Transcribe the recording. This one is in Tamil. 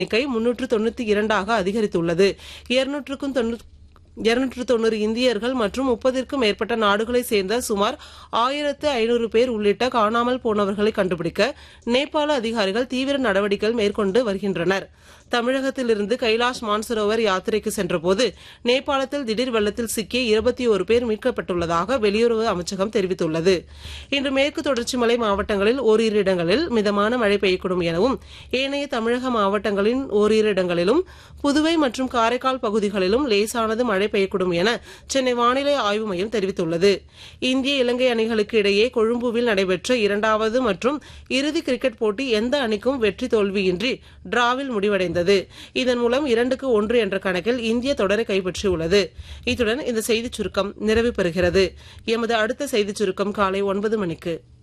எண்ணிக்கை முன்னூற்று தொண்ணூத்தி இரண்டாக அதிகரித்துள்ளது இருநூற்றுக்கும் தொண்ணூறு இருநூற்று தொண்ணூறு இந்தியர்கள் மற்றும் முப்பதிற்கும் மேற்பட்ட நாடுகளைச் சேர்ந்த சுமார் ஆயிரத்து ஐநூறு பேர் உள்ளிட்ட காணாமல் போனவர்களை கண்டுபிடிக்க நேபாள அதிகாரிகள் தீவிர நடவடிக்கைகள் மேற்கொண்டு வருகின்றனர் தமிழகத்திலிருந்து கைலாஷ் மான்சரோவர் யாத்திரைக்கு சென்றபோது நேபாளத்தில் திடீர் வெள்ளத்தில் சிக்கிய இருபத்தி ஒரு பேர் மீட்கப்பட்டுள்ளதாக வெளியுறவு அமைச்சகம் தெரிவித்துள்ளது இன்று மேற்கு தொடர்ச்சி மலை மாவட்டங்களில் ஓரிரு இடங்களில் மிதமான மழை பெய்யக்கூடும் எனவும் ஏனைய தமிழக மாவட்டங்களின் ஓரிரு இடங்களிலும் புதுவை மற்றும் காரைக்கால் பகுதிகளிலும் லேசானது மழை பெய்யக்கூடும் என சென்னை வானிலை ஆய்வு மையம் தெரிவித்துள்ளது இந்திய இலங்கை அணிகளுக்கு இடையே கொழும்புவில் நடைபெற்ற இரண்டாவது மற்றும் இறுதி கிரிக்கெட் போட்டி எந்த அணிக்கும் வெற்றி தோல்வியின்றி டிராவில் முடிவடைந்தது இதன் மூலம் இரண்டுக்கு ஒன்று என்ற கணக்கில் இந்திய தொடரை கைப்பற்றியுள்ளது இத்துடன் இந்த செய்திச் சுருக்கம் நிறைவு பெறுகிறது எமது அடுத்த செய்திச் சுருக்கம் காலை ஒன்பது மணிக்கு